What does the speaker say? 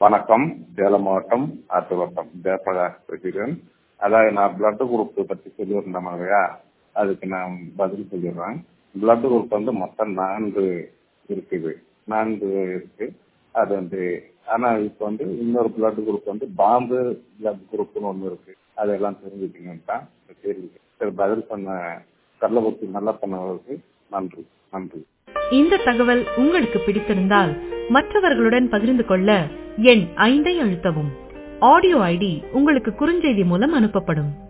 வணக்கம் சேலம் மாவட்டம் ஆத்துவட்டம் ஜெயபிரகாஷ் பேசுகிறேன் அதாவது நான் பிளட் குரூப் பற்றி சொல்லியிருந்தேன் இல்லையா அதுக்கு நான் பதில் சொல்லிடுறேன் பிளட் குரூப் வந்து மொத்தம் நான்கு இருக்குது நான்கு இருக்கு அது வந்து ஆனா இப்போ வந்து இன்னொரு பிளட் குரூப் வந்து பாம்பு பிளட் குரூப்னு ஒன்று இருக்கு அதெல்லாம் தெரிஞ்சுக்கணும்னு தான் கேள்வி சரி பதில் சொன்ன கள்ளக்குறிச்சி நல்ல பண்ணவருக்கு நன்றி நன்றி இந்த தகவல் உங்களுக்கு பிடித்திருந்தால் மற்றவர்களுடன் பகிர்ந்து கொள்ள எண் ஐந்தை அழுத்தவும் ஆடியோ ஐடி உங்களுக்கு குறுஞ்செய்தி மூலம் அனுப்பப்படும்